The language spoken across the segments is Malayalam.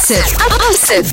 Asif. Asif.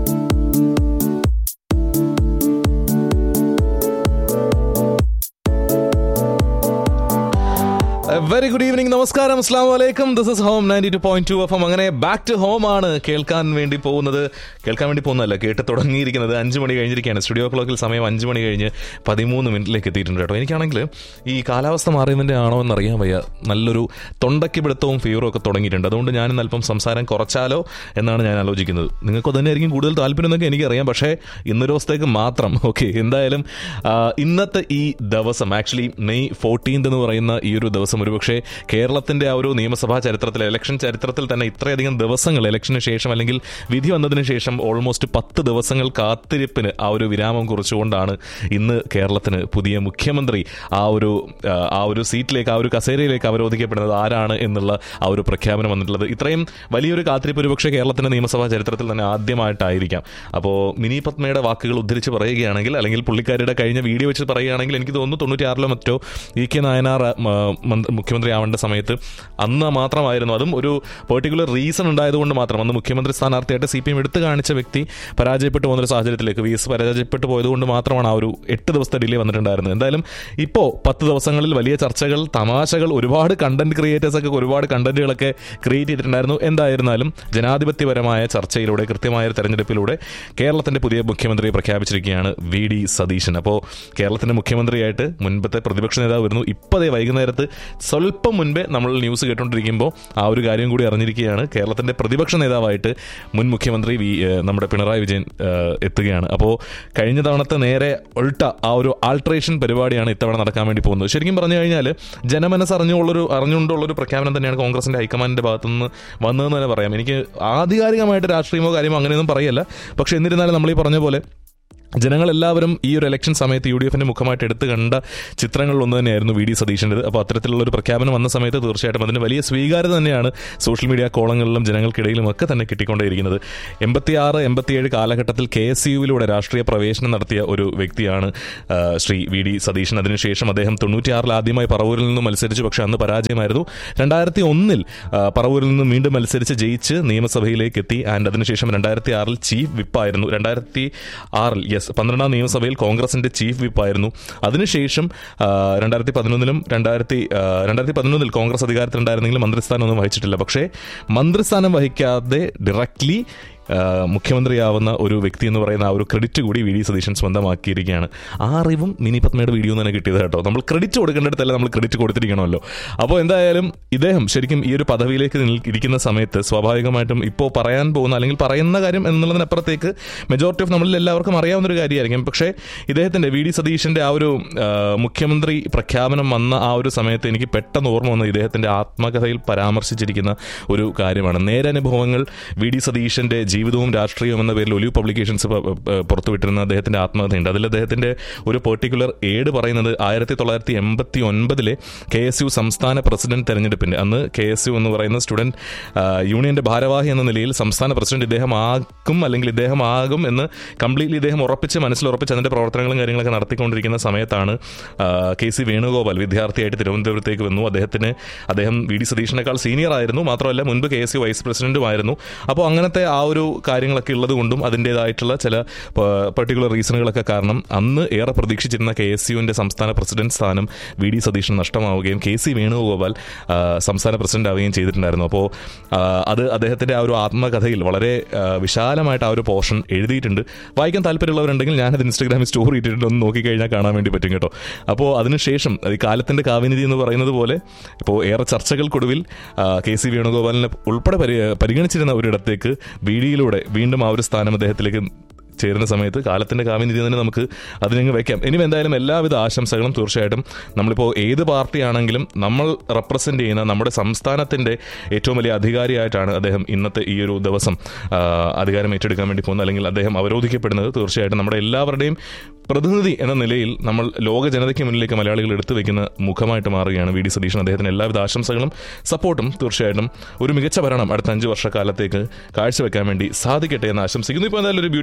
Very good evening നമസ്കാരം അസ്ലാം വലൈക്കും this is home ninety two point two F M അങ്ങനെ ബാക്ക് ടു ഹോം ആണ് കേൾക്കാൻ വേണ്ടി പോകുന്നത് കേൾക്കാൻ വേണ്ടി പോകുന്നതല്ല കേട്ട് തുടങ്ങിയിരിക്കുന്നത് അഞ്ച് മണി കഴിഞ്ഞിരിക്കുകയാണ് സ്റ്റുഡിയോ ക്ലോക്കിൽ സമയം അഞ്ച് മണി കഴിഞ്ഞ് പതിമൂന്ന് മിനിറ്റിലേക്ക് എത്തിയിട്ടുണ്ട് കേട്ടോ എനിക്കാണെങ്കിൽ ഈ കാലാവസ്ഥ മാറിയതിൻ്റെ ആണോ എന്നറിയാൻ വയ്യ നല്ലൊരു തൊണ്ടയ്ക്ക് പിടുത്തവും ഫീവറും ഒക്കെ തുടങ്ങിയിട്ടുണ്ട് അതുകൊണ്ട് ഞാനിന്ന് അല്പം സംസാരം കുറച്ചാലോ എന്നാണ് ഞാൻ ആലോചിക്കുന്നത് നിങ്ങൾക്ക് തന്നെയായിരിക്കും കൂടുതൽ താല്പര്യം എന്നൊക്കെ എനിക്കറിയാം പക്ഷേ ഇന്നൊരു ദിവസത്തേക്ക് മാത്രം ഓക്കെ എന്തായാലും ആ, ഇന്നത്തെ ഈ ദിവസം ആക്ച്വലി മെയ് ഫോർട്ടീൻത് എന്ന് പറയുന്ന ഈ ഒരു ദിവസം ഒരുപക്ഷെ കേരളത്തിന്റെ ആ ഒരു നിയമസഭാ ചരിത്രത്തിൽ ഇലക്ഷൻ ചരിത്രത്തിൽ തന്നെ ഇത്രയധികം ദിവസങ്ങൾ ഇലക്ഷന് ശേഷം അല്ലെങ്കിൽ വിധി വന്നതിന് ശേഷം ഓൾമോസ്റ്റ് പത്ത് ദിവസങ്ങൾ കാത്തിരിപ്പിന് ആ ഒരു വിരാമം കുറിച്ചുകൊണ്ടാണ് ഇന്ന് കേരളത്തിന് പുതിയ മുഖ്യമന്ത്രി ആ ഒരു ആ, ആ ഒരു സീറ്റിലേക്ക് ആ ഒരു കസേരയിലേക്ക് അവരോധിക്കപ്പെടുന്നത് ആരാണ് എന്നുള്ള ആ ഒരു പ്രഖ്യാപനം വന്നിട്ടുള്ളത് ഇത്രയും വലിയൊരു കാത്തിരിപ്പ് ഒരുപക്ഷെ കേരളത്തിന്റെ നിയമസഭാ ചരിത്രത്തിൽ തന്നെ ആദ്യമായിട്ടായിരിക്കാം അപ്പോൾ മിനി പത്മയുടെ വാക്കുകൾ ഉദ്ധരിച്ച് പറയുകയാണെങ്കിൽ അല്ലെങ്കിൽ പുള്ളിക്കാരിയുടെ കഴിഞ്ഞ വീഡിയോ വെച്ച് പറയുകയാണെങ്കിൽ എനിക്ക് തോന്നുന്നു തൊണ്ണൂറ്റിയാറിലോ മറ്റോ ഇ കെ നായനാർ ആ, മ- മന്ത്രി- മുഖ്യമന്ത്രി ആവേണ്ട സമയത്ത് അന്ന് മാത്രമായിരുന്നു അതും ഒരു പെർട്ടിക്കുലർ റീസൺ ഉണ്ടായതുകൊണ്ട് മാത്രം അന്ന് മുഖ്യമന്ത്രി സ്ഥാനാർത്ഥിയായിട്ട് സി പി എം എടുത്തു കാണിച്ച വ്യക്തി പരാജയപ്പെട്ടു പോകുന്നൊരു സാഹചര്യത്തിലേക്ക് വി എസ് പരാജയപ്പെട്ടു പോയതുകൊണ്ട് മാത്രമാണ് ആ ഒരു എട്ട് ദിവസത്തെ ഡിലേ വന്നിട്ടുണ്ടായിരുന്നത് എന്തായാലും ഇപ്പോൾ പത്ത് ദിവസങ്ങളിൽ വലിയ ചർച്ചകൾ തമാശകൾ ഒരുപാട് കണ്ടന്റ് ക്രിയേറ്റേഴ്സ് ഒക്കെ ഒരുപാട് കണ്ടന്റുകളൊക്കെ ക്രിയേറ്റ് ചെയ്തിട്ടുണ്ടായിരുന്നു എന്തായിരുന്നാലും ജനാധിപത്യപരമായ ചർച്ചയിലൂടെ കൃത്യമായ ഒരു തെരഞ്ഞെടുപ്പിലൂടെ കേരളത്തിന്റെ പുതിയ മുഖ്യമന്ത്രിയെ പ്രഖ്യാപിച്ചിരിക്കുകയാണ് വി ഡി സതീശൻ അപ്പോൾ കേരളത്തിന്റെ മുഖ്യമന്ത്രിയായിട്ട് മുൻപത്തെ പ്രതിപക്ഷ നേതാവ് വരുന്നു ഇപ്പതേ വൈകുന്നേരത്ത് സ്വല്പം മുൻപേ നമ്മൾ ന്യൂസ് കേട്ടുകൊണ്ടിരിക്കുമ്പോൾ ആ ഒരു കാര്യം കൂടി അറിഞ്ഞിരിക്കുകയാണ് കേരളത്തിന്റെ പ്രതിപക്ഷ നേതാവായിട്ട് മുൻ മുഖ്യമന്ത്രി വി ഏഹ് നമ്മുടെ പിണറായി വിജയൻ ഏഹ് എത്തുകയാണ് അപ്പോൾ കഴിഞ്ഞ തവണത്തെ നേരെ ഒൾട്ട ആ ഒരു ആൾട്രേഷൻ പരിപാടിയാണ് ഇത്തവണ നടക്കാൻ വേണ്ടി പോകുന്നത് ശരിക്കും പറഞ്ഞു കഴിഞ്ഞാൽ ജനമനസ് അറിഞ്ഞുള്ളൊരു അറിഞ്ഞുകൊണ്ടുള്ളൊരു പ്രഖ്യാപനം തന്നെയാണ് കോൺഗ്രസിന്റെ ഹൈക്കമാൻഡിന്റെ ഭാഗത്തു നിന്ന് വന്നതെന്ന് തന്നെ പറയാം എനിക്ക് ആധികാരികമായിട്ട് രാഷ്ട്രീയമോ കാര്യമോ അങ്ങനെയൊന്നും പറയല്ല പക്ഷെ എന്നിരുന്നാലും നമ്മൾ ഈ പറഞ്ഞ പോലെ ജനങ്ങളെല്ലാവരും ഈ ഒരു ഇലക്ഷൻ സമയത്ത് യു ഡി എഫിന്റെ മുഖമായിട്ട് എടുത്തു കണ്ട ചിത്രങ്ങളിൽ ഒന്ന് തന്നെയായിരുന്നു വി ഡി സതീഷിൻ്റെത് അപ്പോൾ അത്തരത്തിലുള്ള ഒരു പ്രഖ്യാപനം വന്ന സമയത്ത് തീർച്ചയായിട്ടും അതിന് വലിയ സ്വീകാര്യത തന്നെയാണ് സോഷ്യൽ മീഡിയ കോളങ്ങളിലും ജനങ്ങൾക്കിടയിലും ഒക്കെ തന്നെ കിട്ടിക്കൊണ്ടേയിരിക്കുന്നത് എൺപത്തിയാറ് എൺപത്തിയേഴ് കാലഘട്ടത്തിൽ കെ എസ് യുവിലൂടെ രാഷ്ട്രീയ പ്രവേശനം നടത്തിയ ഒരു വ്യക്തിയാണ് ആ, ശ്രീ വി ഡി സതീശൻ അതിനുശേഷം അദ്ദേഹം തൊണ്ണൂറ്റിയാറിൽ ആദ്യമായി പറവൂരിൽ നിന്ന് മത്സരിച്ചു പക്ഷേ അന്ന് പരാജയമായിരുന്നു രണ്ടായിരത്തി ഒന്നിൽ പറവൂരിൽ നിന്ന് വീണ്ടും മത്സരിച്ച് ജയിച്ച് നിയമസഭയിലേക്ക് എത്തി ആൻഡ് അതിനുശേഷം രണ്ടായിരത്തി ആറിൽ ചീഫ് വിപ്പായിരുന്നു രണ്ടായിരത്തി ആറിൽ യെസ് പന്ത്രണ്ടാം നിയമസഭയിൽ കോൺഗ്രസിന്റെ ചീഫ് വിപ്പായിരുന്നു അതിനുശേഷം രണ്ടായിരത്തി പതിനൊന്നിലും രണ്ടായിരത്തി രണ്ടായിരത്തി പതിനൊന്നിൽ കോൺഗ്രസ് അധികാരത്തിലുണ്ടായിരുന്നെങ്കിലും മന്ത്രിസ്ഥാനം ഒന്നും വഹിച്ചിട്ടില്ല പക്ഷേ മന്ത്രിസ്ഥാനം വഹിക്കാതെ ഡയറക്ട്ലി മുഖ്യമന്ത്രിയാവുന്ന ഒരു വ്യക്തി എന്ന് പറയുന്ന ആ ഒരു ക്രെഡിറ്റ് കൂടി വി ഡി സതീശൻ സ്വന്തമാക്കിയിരിക്കുകയാണ് ആ അറിവും മിനി പത്മയുടെ വീഡിയോ തന്നെ കിട്ടിയത് കേട്ടോ നമ്മൾ ക്രെഡിറ്റ് കൊടുക്കേണ്ടിടത്തല്ല നമ്മൾ ക്രെഡിറ്റ് കൊടുത്തിരിക്കണമല്ലോ അപ്പോൾ എന്തായാലും ഇദ്ദേഹം ശരിക്കും ഈ ഒരു പദവിയിലേക്ക് നിൽ- ഇരിക്കുന്ന സമയത്ത് സ്വാഭാവികമായിട്ടും ഇപ്പോൾ പറയാൻ പോകുന്ന അല്ലെങ്കിൽ പറയുന്ന കാര്യം എന്നുള്ളതിനപ്പുറത്തേക്ക് മെജോറിറ്റി ഓഫ് നമ്മളിൽ എല്ലാവർക്കും അറിയാവുന്ന ഒരു കാര്യമായിരിക്കും പക്ഷേ ഇദ്ദേഹത്തിന്റെ വി ഡി സതീശന്റെ ആ ഒരു ആ, മുഖ്യമന്ത്രി പ്രഖ്യാപനം വന്ന ആ ഒരു സമയത്ത് എനിക്ക് പെട്ടെന്ന് ഓർമ്മ വന്ന ഇദ്ദേഹത്തിന്റെ ആത്മകഥയിൽ പരാമർശിച്ചിരിക്കുന്ന ഒരു കാര്യമാണ് നേരനുഭവങ്ങൾ വി ഡി സതീശന്റെ ജീവിതവും രാഷ്ട്രീയവും എന്ന പേരിൽ ഒലിവ് പബ്ലിക്കേഷൻസ് പ- പ- പുറത്തുവിട്ടിരുന്ന അദ്ദേഹത്തിന്റെ ആത്മകഥയുണ്ട് അതിൽ അദ്ദേഹത്തിന്റെ ഒരു പെർട്ടിക്കുലർ ഏഡ് പറയുന്നത് ആയിരത്തി തൊള്ളായിരത്തി എൺപത്തി ഒൻപതിലെ കെ എസ് യു സംസ്ഥാന പ്രസിഡന്റ് തെരഞ്ഞെടുപ്പിന്റെ അന്ന് കെ എസ് യു എന്ന് പറയുന്ന സ്റ്റുഡന്റ് ആ, യൂണിയന്റെ ഭാരവാഹി എന്ന നിലയിൽ സംസ്ഥാന പ്രസിഡന്റ് ഇദ്ദേഹം ആകും അല്ലെങ്കിൽ ഇദ്ദേഹം ആകും എന്ന് കംപ്ലീറ്റ്ലി ഇദ്ദേഹം ഉറപ്പിച്ച് മനസ്സിൽ ഉറപ്പിച്ച് അതിന്റെ പ്രവർത്തനങ്ങളും കാര്യങ്ങളൊക്കെ നടത്തിക്കൊണ്ടിരിക്കുന്ന സമയത്താണ് ആ, കെ സി വേണുഗോപാൽ വിദ്യാർത്ഥിയായിട്ട് തിരുവനന്തപുരത്തേക്ക് വന്നു അദ്ദേഹത്തിന് അദ്ദേഹം വി ഡി സതീഷിനേക്കാൾ സീനിയർ ആയിരുന്നു മാത്രമല്ല മുൻപ് കെ എസ് യു വൈസ് പ്രസിഡന്റുമായിരുന്നു അപ്പോൾ അങ്ങനത്തെ ആ ഒരു കാര്യങ്ങളൊക്കെ ഉള്ളത് കൊണ്ടും അതിൻ്റെതായിട്ടുള്ള ചില പെർട്ടിക്കുലർ റീസണുകളൊക്കെ കാരണം അന്ന് ഏറെ പ്രതീക്ഷിച്ചിരുന്ന കെ എസ് യുവിന്റെ സംസ്ഥാന പ്രസിഡന്റ് സ്ഥാനം വി ഡി സതീശൻ നഷ്ടമാവുകയും കെ സി വേണുഗോപാൽ ആ, സംസ്ഥാന പ്രസിഡന്റ് ആവുകയും ചെയ്തിട്ടുണ്ടായിരുന്നു അപ്പോൾ ആ, അത് അദ്ദേഹത്തിന്റെ ആ ഒരു ആത്മകഥയിൽ വളരെ ആ, വിശാലമായിട്ട് ആ ഒരു പോർഷൻ എഴുതിയിട്ടുണ്ട് വായിക്കാൻ താല്പര്യമുള്ളവരുണ്ടെങ്കിൽ ഞാനത് ഇൻസ്റ്റാഗ്രാമിൽ സ്റ്റോറി ഇട്ടിട്ടുണ്ട് ഒന്ന് നോക്കിക്കഴിഞ്ഞാൽ കാണാൻ വേണ്ടി പറ്റും കേട്ടോ അപ്പോൾ അതിനുശേഷം ഈ കാലത്തിന്റെ കാവ്യനിധി എന്ന് പറയുന്നത് പോലെ ഇപ്പോൾ ഏറെ ചർച്ചകൾക്കൊടുവിൽ ആ, കെ സി വേണുഗോപാലിനെ ഉൾപ്പെടെ പരി പരിഗണിച്ചിരുന്ന ഒരിടത്തേക്ക് ബി ഡിയിലൂടെ വീണ്ടും ആ ഒരു സ്ഥാനം അദ്ദേഹത്തിലേക്ക് ചേരുന്ന സമയത്ത് കാലത്തിന്റെ കാവ്യനിധി തന്നെ നമുക്ക് അതിനങ്ങ് വെക്കാം ഇനി എന്തായാലും എല്ലാവിധ ആശംസകളും തീർച്ചയായിട്ടും നമ്മളിപ്പോൾ ഏത് പാർട്ടിയാണെങ്കിലും നമ്മൾ റെപ്രസെന്റ് ചെയ്യുന്ന നമ്മുടെ സംസ്ഥാനത്തിന്റെ ഏറ്റവും വലിയ അധികാരിയായിട്ടാണ് അദ്ദേഹം ഇന്നത്തെ ഈ ഒരു ദിവസം ആ, അധികാരം ഏറ്റെടുക്കാൻ വേണ്ടി പോകുന്നത് അല്ലെങ്കിൽ അദ്ദേഹം അവരോധിക്കപ്പെടുന്നത് തീർച്ചയായിട്ടും നമ്മുടെ എല്ലാവരുടെയും പ്രതിനിധി എന്ന നിലയിൽ നമ്മൾ ലോക ജനതയ്ക്ക് മുന്നിലേക്ക് മലയാളികൾ എടുത്തു വെക്കുന്ന മുഖമായിട്ട് മാറുകയാണ് വി ഡി സതീശൻ അദ്ദേഹത്തിന് എല്ലാവിധ ആശംസകളും സപ്പോർട്ടും തീർച്ചയായിട്ടും ഒരു മികച്ച ഭരണം അടുത്ത അഞ്ച് വർഷക്കാലത്തേക്ക് കാഴ്ചവെക്കാൻ വേണ്ടി സാധിക്കട്ടെ എന്ന് ആശംസിക്കുന്നു ഇപ്പോൾ എന്തായാലും ഒരു ബ്യൂട്ടിഫുൾ ട്രാക്ക്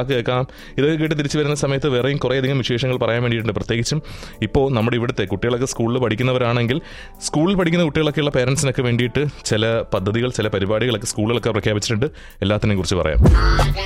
വാക്ക് കേൾക്കാം ഇതൊക്കെ കേട്ട് തിരിച്ചു വരുന്ന സമയത്ത് വേറെയും കുറേയധികം വിശേഷങ്ങൾ പറയാൻ വേണ്ടിയിട്ടുണ്ട് പ്രത്യേകിച്ചും ഇപ്പോൾ നമ്മുടെ ഇവിടുത്തെ കുട്ടികളൊക്കെ സ്കൂളിൽ പഠിക്കുന്നവരാണെങ്കിൽ സ്കൂളിൽ പഠിക്കുന്ന കുട്ടികളൊക്കെയുള്ള പേരൻസിനൊക്കെ വേണ്ടിയിട്ട് ചില പദ്ധതികൾ ചില പരിപാടികളൊക്കെ സ്കൂളുകളൊക്കെ പ്രഖ്യാപിച്ചിട്ടുണ്ട് എല്ലാത്തിനെയും കുറിച്ച് പറയാം